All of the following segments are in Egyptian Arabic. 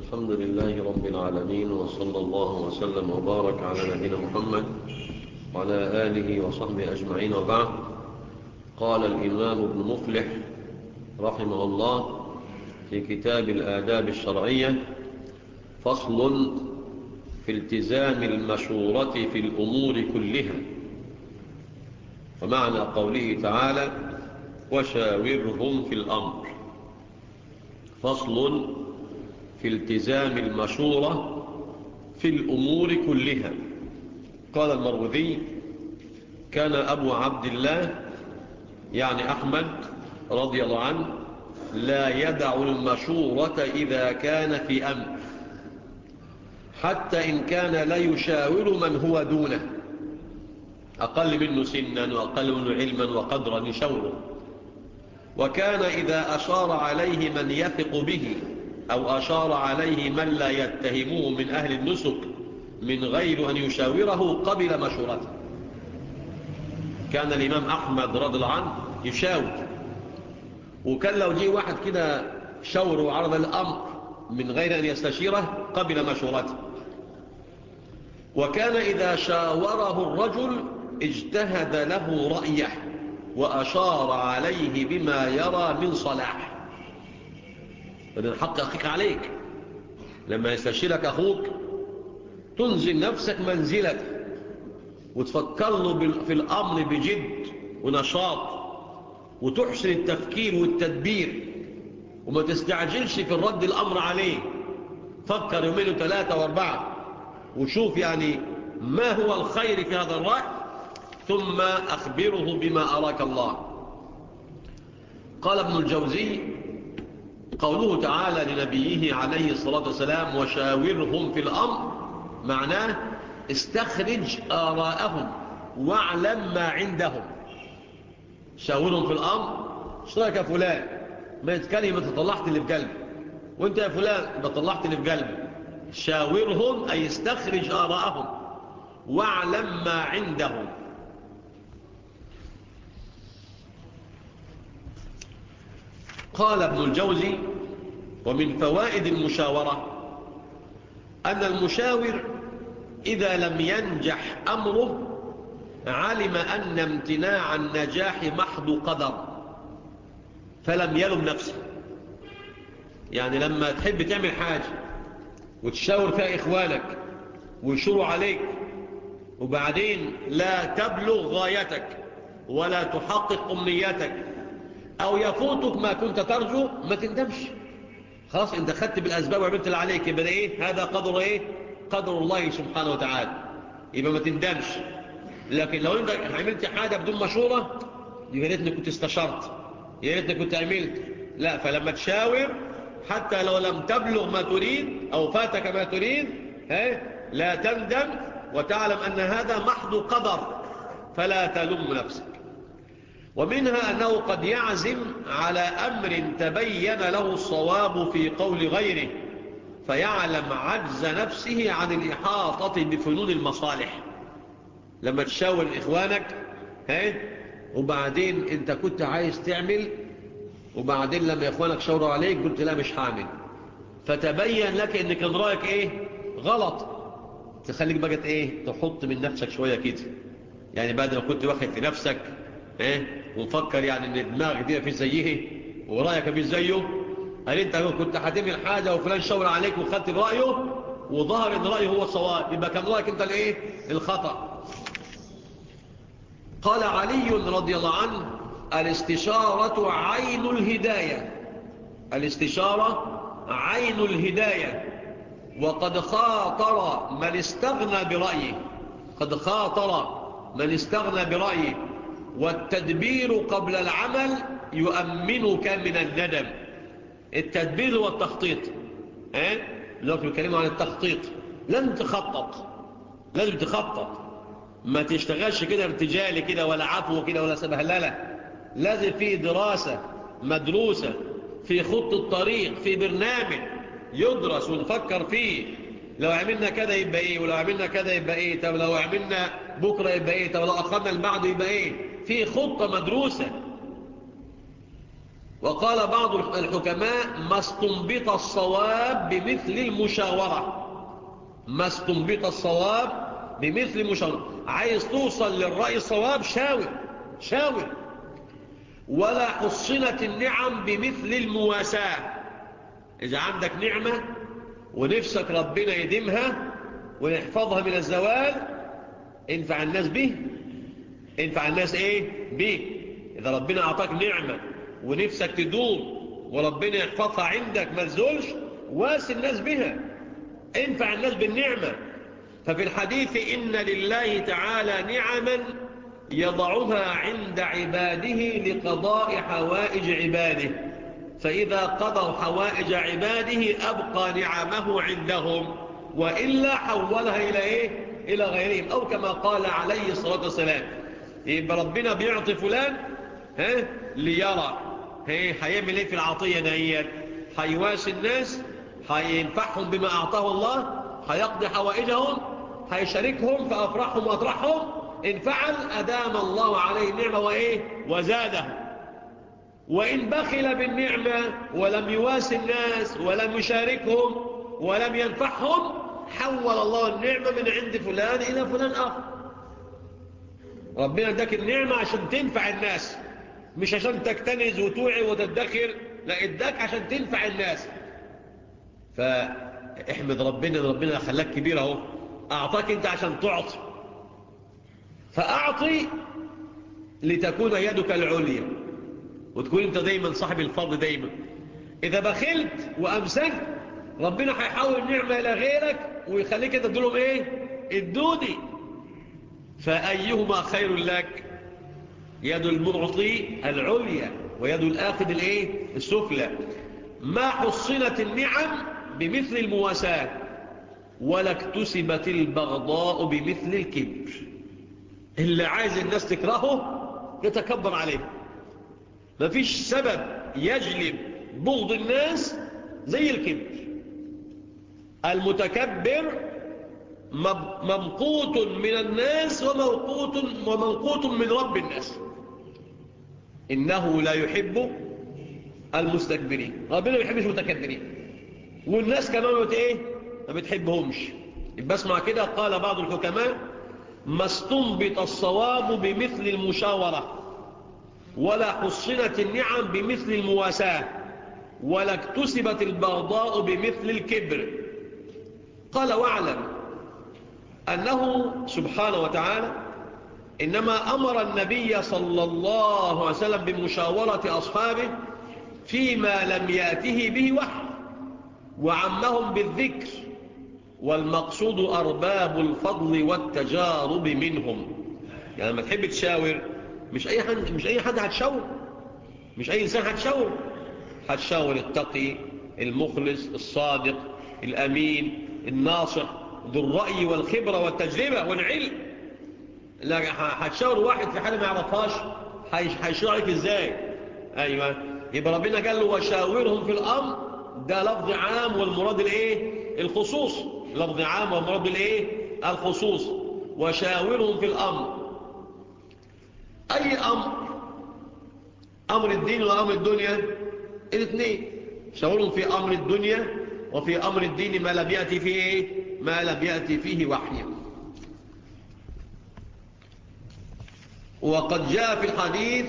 الحمد لله رب العالمين وصلى الله وسلم وبارك على نبينا محمد وعلى آله وصحبه أجمعين وبعد قال الإمام ابن مفلح رحمه الله في كتاب الآداب الشرعية فصل في التزام المشورة في الأمور كلها ومعنى قوله تعالى وشاورهم في الأمر فصل في التزام المشورة في الأمور كلها قال المروذي كان أبو عبد الله يعني أحمد رضي الله عنه لا يدع المشورة إذا كان في أمر حتى إن كان لا يشاور من هو دونه أقل منه سنا وأقل منه علما وقدرا يشوره وكان إذا أشار عليه من يثق به أو أشار عليه من لا يتهمه من أهل النسك من غير أن يشاوره قبل مشورته كان الإمام أحمد رضي الله عنه يشاور وكان لو جي واحد كده شاور وعرض الأمر من غير أن يستشيره قبل مشورته وكان إذا شاوره الرجل اجتهد له رأيه وأشار عليه بما يرى من صلاح فإن الحق أخيك عليك لما يستشيرك أخوك تنزل نفسك منزلك وتفكر له في الأمر بجد ونشاط وتحسن التفكير والتدبير وما تستعجلش في الرد الأمر عليه فكر يومين وثلاثة واربعة وشوف يعني ما هو الخير في هذا الرأي ثم أخبره بما أراك الله قال ابن الجوزي قوله تعالى لنبيه عليه الصلاة والسلام وشاورهم في الأمر معناه استخرج آراءهم واعلم ما عندهم شاورهم في الأمر اشترك يا فلان ما يتكلم انت طلعت اللي في قلبي وانت يا فلان انت طلعت اللي في قلبي شاورهم أي استخرج آراءهم واعلم ما عندهم قال ابن الجوزي ومن فوائد المشاورة أن المشاور إذا لم ينجح أمره علم أن امتناع النجاح محض قدر فلم يلم نفسه يعني لما تحب تعمل حاجة وتشاور فيها إخوانك ويشوروا عليك وبعدين لا تبلغ غايتك ولا تحقق أمنيتك أو يفوتك ما كنت ترجو ما تندمش خلاص انت خدت بالأسباب وعملت اللي عليك يبقى ايه هذا قدر ايه قدر الله سبحانه وتعالى يبقى ما تندمش لكن لو انت عملت حاجة بدون مشورة يا ريتني كنت استشرت يا ريتني كنت عملت لا فلما تشاور حتى لو لم تبلغ ما تريد أو فاتك ما تريد لا تندم وتعلم أن هذا محض قدر فلا تلم نفسك ومنها أنه قد يعزم على أمر تبين له الصواب في قول غيره فيعلم عجز نفسه عن الإحاطة بفنون المصالح لما تشاور إخوانك ها وبعدين أنت كنت عايز تعمل وبعدين لما إخوانك شاوروا عليك قلت لا مش هعمل فتبين لك أن كان رأيك إيه غلط تخليك بقى إيه تحط من نفسك شوية كده يعني بعد ما كنت واخد في نفسك ايه ومفكر يعني ان دماغك دي في زيه ورأيك في زيه هل انت كنت هتعمل حاجة وفلان شاور عليك وخدت رأيه وظهر ان رأيه هو الصواب يبقى كان رأيك انت الايه الخطأ قال علي رضي الله عنه الاستشارة عين الهداية الاستشارة عين الهداية وقد خاطر من استغنى برأيه قد خاطر من استغنى برأيه والتدبير قبل العمل يؤمنك من الندم التدبير هو التخطيط اه؟ لذلك بيتكلموا عن التخطيط لن تخطط لازم تخطط ما تشتغلش كده ارتجالي كده ولا عفو كده ولا سبهلله لازم في دراسة مدروسة في خط الطريق في برنامج يدرس ونفكر فيه لو عملنا كده يبقى ايه ولو عملنا كده يبقى ايه طب لو عملنا بكرة يبقى ايه طب لو اخرنا البعض يبقى ايه في خطة مدروسة وقال بعض الحكماء ما استنبط الصواب بمثل المشاورة ما استنبط الصواب بمثل المشاورة عايز توصل للرأي الصواب شاور شاور ولا حصنت النعم بمثل المواساة إذا عندك نعمة ونفسك ربنا يديمها ويحفظها من الزوال انفع الناس به انفع الناس ايه به إذا ربنا أعطاك نعمة ونفسك تدوم وربنا يحفظها عندك ما تزولش واس الناس بها انفع الناس بالنعمة ففي الحديث إن لله تعالى نعما يضعها عند عباده لقضاء حوائج عباده فإذا قضوا حوائج عباده أبقى نعمه عندهم وإلا حولها إلى إيه؟ إلى غيرهم أو كما قال عليه الصلاة والسلام يبقى ربنا بيعطي فلان ها ليرى هي هيعمل ايه في العطية دهيت هيواسي الناس هينفعهم بما أعطاه الله هيقضي حوائجهم هيشاركهم في أفراحهم وأطرحهم إن فعل أدام الله عليه النعمة وإيه وزاده وإن بخل بالنعمة ولم يواسي الناس ولم يشاركهم ولم ينفعهم حول الله النعمة من عند فلان إلى فلان آخر ربنا اداك النعمة عشان تنفع الناس مش عشان تكتنز وتوعي وتدخر لا اداك عشان تنفع الناس فاحمد ربنا ربنا خلاك كبير اهو اعطاك انت عشان تعطي فاعطي لتكون يدك العليا وتكون انت دايما صاحب الفضل دايما اذا بخلت وامسكت ربنا هيحول النعمة الى غيرك ويخليك انت تقول لهم ايه ادوني فايهما خير لك يد المعطي العليا ويد الآخذ الايه السفلى ما حصنت النعم بمثل المواساة ولا اكتسبت البغضاء بمثل الكبر اللي عايز الناس تكرهه يتكبر عليه مفيش سبب يجلب بغض الناس زي الكبر المتكبر ممقوت من الناس وموقوت ومنقوت من رب الناس إنه لا يحب المستكبرين ربنا ما بيحبش المتكبرين والناس كمان بت ايه ما بتحبهمش يبقى اسمع كده قال بعض الحكماء ما استنبط الصواب بمثل المشاورة ولا حصنت النعم بمثل المواساة ولا اكتسبت البغضاء بمثل الكبر قال واعلم أنه سبحانه وتعالى إنما أمر النبي صلى الله عليه وسلم بمشاورة أصحابه فيما لم يأته به وحي وعمهم بالذكر والمقصود أرباب الفضل والتجارب منهم يعني لما تحب تشاور مش أي حد مش أي حد هتشاور مش أي إنسان هتشاور هتشاور التقي المخلص الصادق الأمين الناصح ذو الرأي والخبرة والتجربة والعلم لا هتشاور واحد في حاجة ما يعرفهاش هيشاور عليك ازاي ايوه يبقى ربنا قال له وشاورهم في الامر ده لفظ عام والمراد الايه الخصوص لفظ عام والمراد الايه الخصوص وشاورهم في الامر اي امر امر الدين وامر الدنيا الاثنين شاورهم في امر الدنيا وفي امر الدين ما لم ياتي فيه ايه ما لم ياتي فيه وحي وقد جاء في الحديث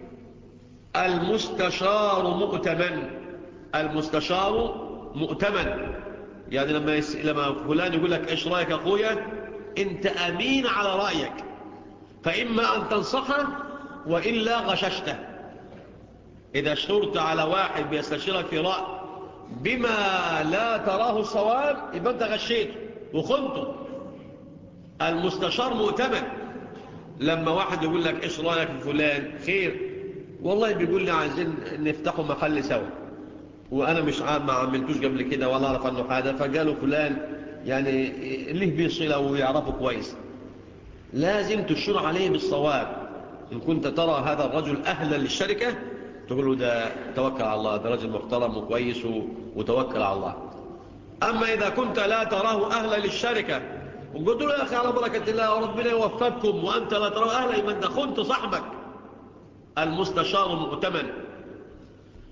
المستشار مؤتمن المستشار مؤتمن يعني لما يس... لما فلان يقول لك ايش رايك اخويا انت امين على رايك فاما ان تنصحه والا غششته اذا اشترت على واحد بيستشيرك في راي بما لا تراه الصواب يبقى انت غشيته وخنته المستشار مؤتمن لما واحد يقول لك ايش رايك في فلان خير والله بيقول لي عايزين نفتحوا محل سوا وانا مش عارف ما عملتوش قبل كده ولا اعرف عنه حاجه فقالوا فلان يعني ليه بيصله ويعرفه كويس لازم تشير عليه بالصواب ان كنت ترى هذا الرجل اهلا للشركه تقول له ده توكل على الله ده رجل محترم وكويس وتوكل على الله اما اذا كنت لا تراه اهلا للشركه وقلت له يا اخي على بركه الله وربنا يوفقكم وانت لا تراه اهلا يبقى انت خنت صاحبك المستشار المؤتمن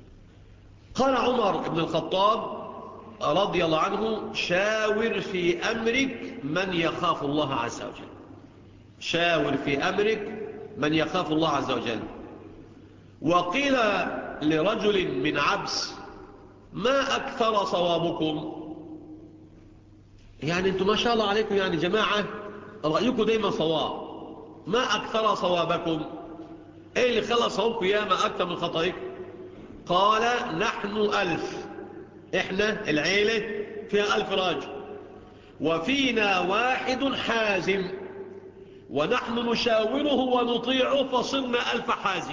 قال عمر بن الخطاب رضي الله عنه شاور في أمرك من يخاف الله عز وجل شاور في أمرك من يخاف الله عز وجل وقيل لرجل من عبس ما أكثر صوابكم يعني انتم ما شاء الله عليكم يعني جماعة رأيكم دايما صواب ما أكثر صوابكم ايه اللي خلى صوابكم ياما أكثر من خطأيكم قال نحن ألف احنا العيلة فيها ألف راجل وفينا واحد حازم ونحن نشاوره ونطيعه فصرنا ألف حازم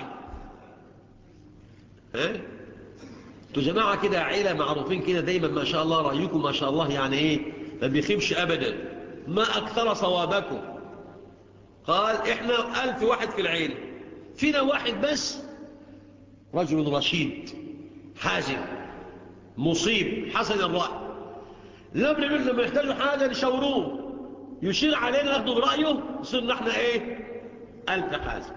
ها انتوا جماعة كده عيلة معروفين كده دايما ما شاء الله رأيكم ما شاء الله يعني ايه ما بيخيبش أبدا ما أكثر صوابكم قال احنا ألف واحد في العيلة فينا واحد بس رجل رشيد حازم مصيب حسن الرأي لما من لما يحتاجوا حاجة نشاوروه يشير علينا ناخده برأيه صرنا احنا ايه ألف حازم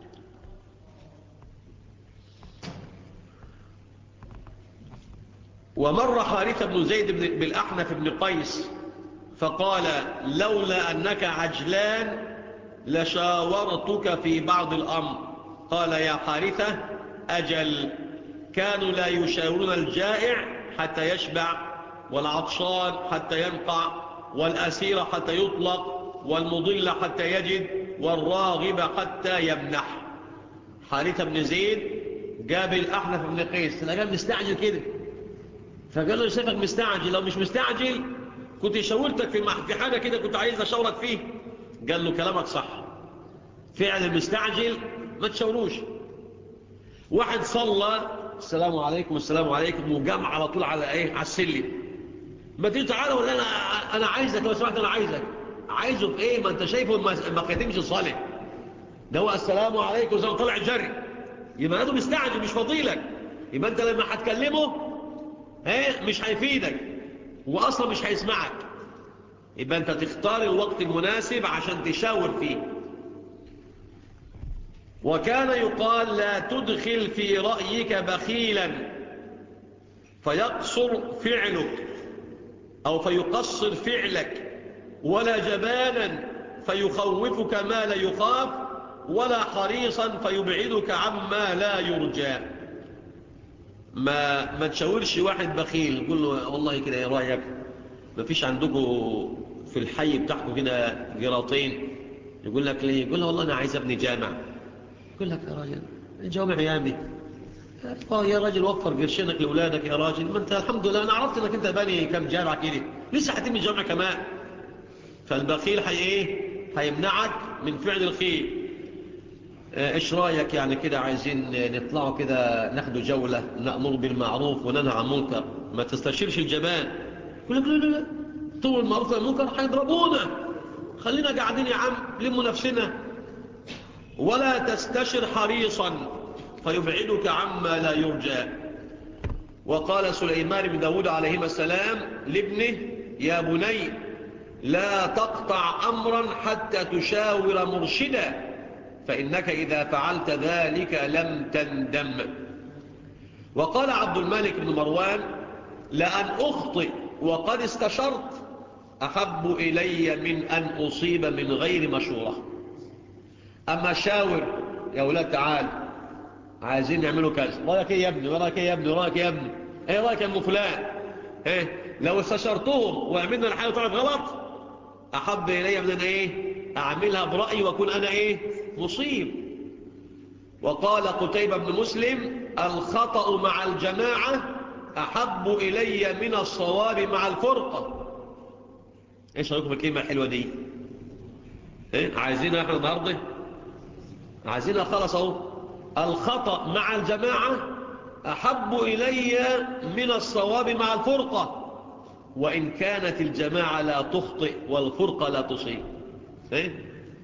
ومر حارثة بن زيد بن بالأحنف بن قيس فقال لولا أنك عجلان لشاورتك في بعض الأمر قال يا حارثة أجل كانوا لا يشاورون الجائع حتى يشبع والعطشان حتى ينقع والأسير حتى يطلق والمضل حتى يجد والراغب حتى يمنح حارثة بن زيد جاب الأحنف بن قيس أنا كان مستعجل كده فقال له شايفك مستعجل لو مش مستعجل كنت شاورتك في في حاجة كده كنت عايز أشاورك فيه قال له كلامك صح فعل المستعجل ما تشاوروش واحد صلى السلام عليكم السلام عليكم وقام على طول على ايه على السلم ما تيجي تعالى ولا انا انا عايزك لو سمحت انا عايزك عايزه في ايه ما انت شايفه ما ختمش الصلاه ده هو السلام عليكم زي ما طلع جري يبقى هذا مستعجل مش فضيلك يبقى انت لما هتكلمه ايه مش هيفيدك واصلا مش هيسمعك يبقى انت تختار الوقت المناسب عشان تشاور فيه وكان يقال لا تدخل في رأيك بخيلا فيقصر فعلك أو فيقصر فعلك ولا جبانا فيخوفك ما لا يخاف ولا حريصا فيبعدك عما لا يرجى ما ما تشاورش واحد بخيل قول له والله كده ايه رايك ما فيش عندكم في الحي بتاعكم كده جراطين يقول لك ليه يقول له والله انا عايز ابني جامع يقول لك يا راجل الجامع يا ابني يا راجل وفر قرشينك لاولادك يا راجل ما انت الحمد لله انا عرفت انك انت باني كم جامع كده لسه هتبني جامع كمان فالبخيل حي ايه هيمنعك من فعل الخير ايش رايك يعني كده عايزين نطلعوا كده ناخدوا جولة نأمر بالمعروف وننهى عن المنكر ما تستشيرش الجبان يقول لك لا لا لا طول المعروف والمنكر هيضربونا خلينا قاعدين يا عم لموا نفسنا ولا تستشر حريصا فيبعدك عما لا يرجى وقال سليمان بن داود عليهما السلام لابنه يا بني لا تقطع أمرا حتى تشاور مرشدا فإنك إذا فعلت ذلك لم تندم وقال عبد الملك بن مروان لأن أخطئ وقد استشرت أحب إلي من أن أصيب من غير مشورة أما شاور يا أولاد تعال عايزين يعملوا كذا رأيك إيه يا ابني رأيك إيه يا ابني رأيك إيه يا ابني إيه رأيك يا فلان إيه لو استشرتهم وعملنا الحاجة طلعت غلط أحب إلي من أن إيه أعملها برأيي وأكون أنا إيه مصيب وقال قتيبة بن مسلم الخطأ مع الجماعة أحب إلي من الصواب مع الفرقة إيش رأيكم الكلمة الحلوة دي إيه؟ عايزينها إحنا النهاردة عايزينها خلص أهو الخطأ مع الجماعة أحب إلي من الصواب مع الفرقة وإن كانت الجماعة لا تخطئ والفرقة لا تصيب إيه؟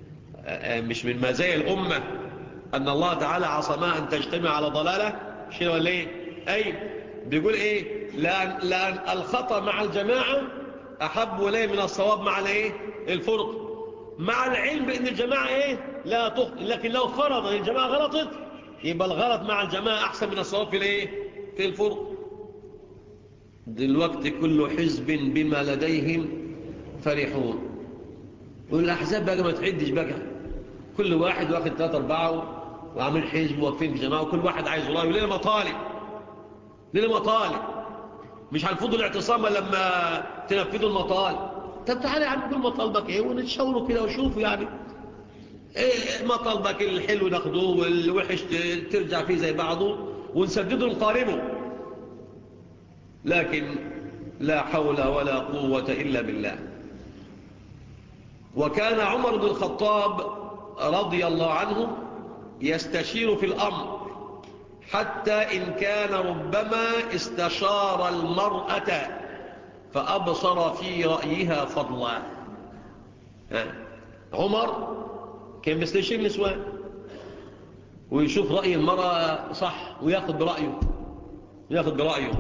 مش من مزايا الأمة أن الله تعالى عصمها أن تجتمع على ضلالة شنو ولا إيه أي بيقول إيه لأن, لأن الخطأ مع الجماعة أحب إليه من الصواب مع الإيه الفرق مع العلم بأن الجماعة إيه لا تخطئ لكن لو فرض أن الجماعة غلطت يبقى الغلط مع الجماعة أحسن من الصواب في الإيه في الفرق دلوقتي كل حزب بما لديهم فرحون والأحزاب بقى ما تعدش بقى كل واحد واخد ثلاثة أربعة وعامل حزب واقفين في جماعة وكل واحد عايز الله ولينا مطالب لنا مطالب مش هنفضوا الاعتصام لما تنفذوا المطالب طب تعالى يا عم كل مطالبك ايه ونتشاوروا كده وشوفوا يعني ايه مطالبك الحلو ناخدوه والوحش ترجع فيه زي بعضه ونسدده نقاربه لكن لا حول ولا قوة إلا بالله وكان عمر بن الخطاب رضي الله عنه يستشير في الأمر حتى إن كان ربما استشار المرأة فأبصر في رأيها فضلا عمر كان بيستشير نسوان ويشوف رأي المرأة صح وياخد برأيه ياخد برأيه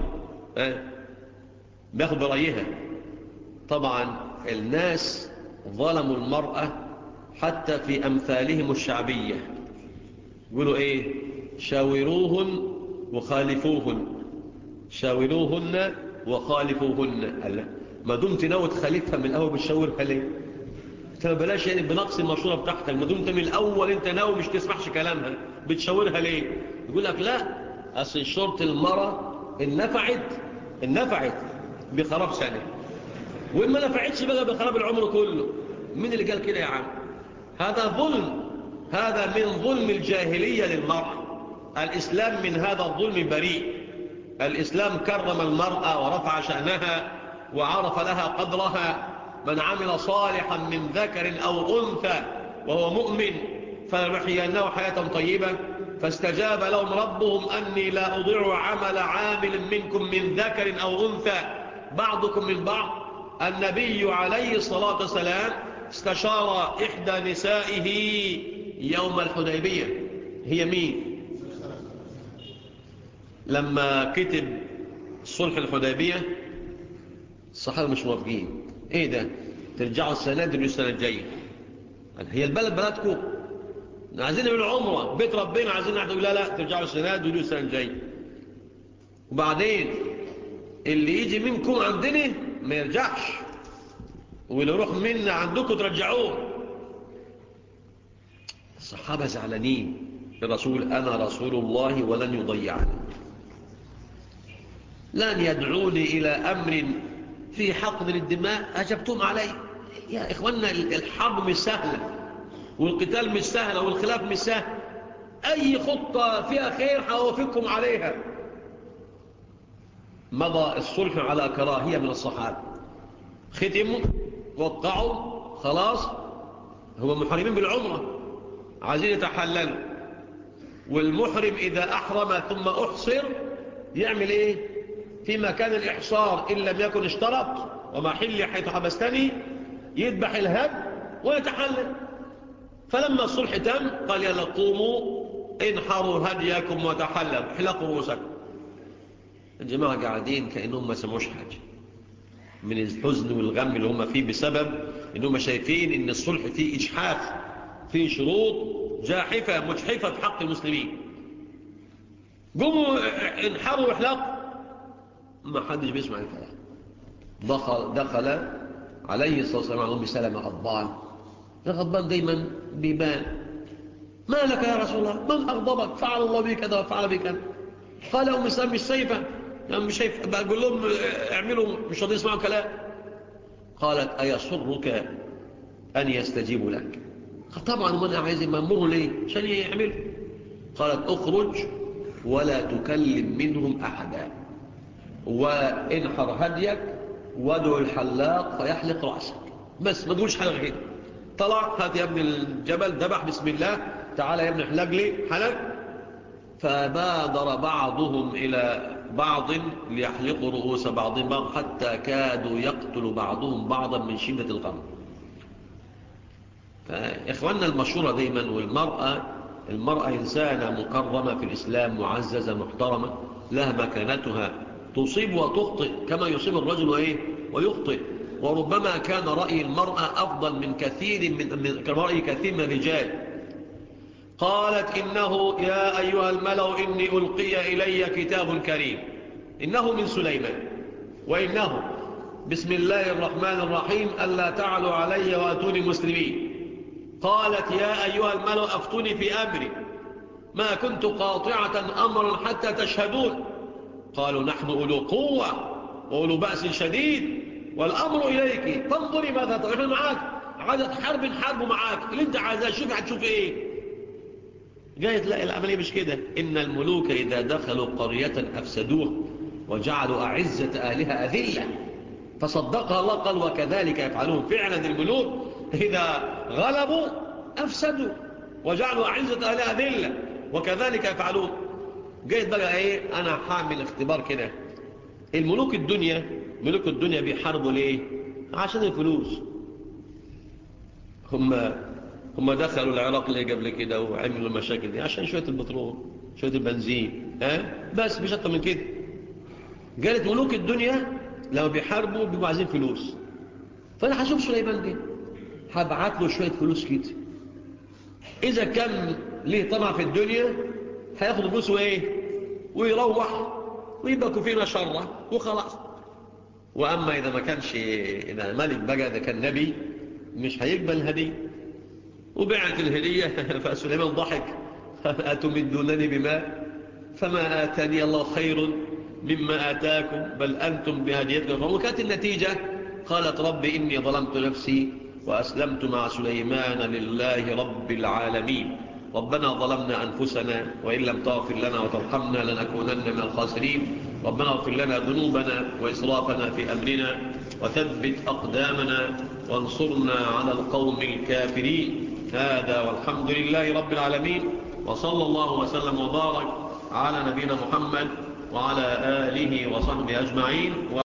بياخد برأيها طبعا الناس ظلموا المرأة حتى في أمثالهم الشعبية يقولوا إيه شاوروهن وخالفوهن شاوروهن وخالفوهن ما دمت ناوي تخالفها من الأول بتشاورها ليه بلاش يعني بنقص المشورة بتاعتك ما دمت من الأول انت ناوي مش تسمحش كلامها بتشاورها ليه يقول لك لا أصل شرط المرأة النفعت النفعت بخراب سنة وإن ما نفعتش بقى بخراب العمر كله مين اللي قال كده يا عم هذا ظلم هذا من ظلم الجاهلية للمرأة الإسلام من هذا الظلم بريء الإسلام كرم المرأة ورفع شأنها وعرف لها قدرها من عمل صالحا من ذكر أو أنثى وهو مؤمن فلنحيينه حياة طيبة فاستجاب لهم ربهم أني لا أضيع عمل عامل منكم من ذكر أو أنثى بعضكم من بعض النبي عليه الصلاة والسلام استشار إحدى نسائه يوم الحديبية هي مين لما كتب صلح الحديبية الصحابة مش موافقين ايه ده ترجعوا السنة دي السنة الجاية هي البلد بلدكم عايزين نعمل عمرة بيت ربنا عايزين نحن لا لا ترجعوا السنة دي السنة الجاية وبعدين اللي يجي منكم عندنا ما يرجعش واللي يروح منا عندكم ترجعوه الصحابة زعلانين الرسول أنا رسول الله ولن يضيعني لن يدعوني إلى أمر في حقن للدماء أجبتم علي يا إخواننا الحرب مش سهلة والقتال مش سهلة والخلاف مش سهل أي خطة فيها خير حوافقكم عليها مضى الصلح على كراهية من الصحابة ختموا وقعوا خلاص هو محرمين بالعمرة عايزين يتحللوا والمحرم إذا أحرم ثم أحصر يعمل إيه في مكان الإحصار إن لم يكن اشترط ومحل حيث حبستني يذبح الهد ويتحلل فلما الصلح تم قال يلا قوموا انحروا هديكم وتحللوا احلقوا رؤوسكم الجماعة قاعدين كأنهم ما سموش حاجة من الحزن والغم اللي هم فيه بسبب انهم شايفين ان الصلح فيه إجحاف فيه شروط جاحفة مجحفة في حق المسلمين قوموا انحروا واحلقوا ما حدش بيسمع الكلام دخل, دخل عليه الصلاة والسلام عن أم سلمة غضبان الغضبان دايما بيبان ما لك يا رسول الله من أغضبك فعل الله بي كذا وفعل بي كذا قال أم سلمة مش سيفة يعني مش شايف بقول لهم اعملوا مش راضيين يسمعوا كلام قالت أيسرك أن يستجيبوا لك طبعا وانا عايز يمامره ليه عشان يعملوا قالت اخرج ولا تكلم منهم أحدا وانحر هديك وادعو الحلاق فيحلق رأسك بس ما تقولش حاجة غير طلع هات يا ابن الجبل ذبح بسم الله تعالى يا ابن احلق لي حلق فبادر بعضهم إلى بعض ليحلقوا رؤوس بعضهم بعض حتى كادوا يقتل بعضهم بعضا من شدة الغم فإخواننا المشهورة دايما والمرأة المرأة إنسانة مكرمة في الإسلام معززة محترمة لها مكانتها تصيب وتخطئ كما يصيب الرجل وإيه ويخطئ وربما كان رأي المرأة أفضل من كثير من, من رأي كثير من الرجال قالت إنه يا أيها الملو إني ألقي إلي كتاب كريم إنه من سليمان وإنه بسم الله الرحمن الرحيم ألا تعلوا علي وأتوني مسلمين قالت يا أيها الملأ أفتوني في أمري ما كنت قاطعة أمرا حتى تشهدون قالوا نحن أولو قوة وأولو بأس شديد والأمر إليك فانظري ماذا تعمل معاك عادت حرب حرب معاك اللي انت عايزاه شوف هتشوف ايه جايت لا العملية مش كده إن الملوك إذا دخلوا قرية أفسدوها وجعلوا أعزة أهلها أذلة فصدقها الله قال وكذلك يفعلون فعلا الملوك إذا غلبوا أفسدوا وجعلوا أعزة أهلها أذلة وكذلك يفعلون جايت بقى إيه أنا حامل اختبار كده الملوك الدنيا ملوك الدنيا بيحاربوا ليه عشان الفلوس هم هم دخلوا العراق ليه قبل كده وعملوا المشاكل دي عشان شوية البترول شوية البنزين ها بس مش أكتر من كده قالت ملوك الدنيا لما بيحاربوا بيبقوا عايزين فلوس فأنا هشوف سليمان دي هبعت له شوية فلوس كده إذا كان ليه طمع في الدنيا هياخد فلوس وإيه ويروح ويبقى كفينا شره وخلاص وأما إذا ما كانش إذا ملك بقى إذا كان نبي مش هيقبل هدية وبعت الهدية فسليمان ضحك أتمدونني بماء فما آتاني الله خير مما آتاكم بل أنتم بهديتكم وكانت النتيجة قالت رب إني ظلمت نفسي وأسلمت مع سليمان لله رب العالمين ربنا ظلمنا أنفسنا وإن لم تغفر لنا وترحمنا لنكونن من الخاسرين ربنا اغفر لنا ذنوبنا وإسرافنا في أمرنا وثبت أقدامنا وانصرنا على القوم الكافرين هذا والحمد لله رب العالمين وصلى الله وسلم وبارك على نبينا محمد وعلى آله وصحبه أجمعين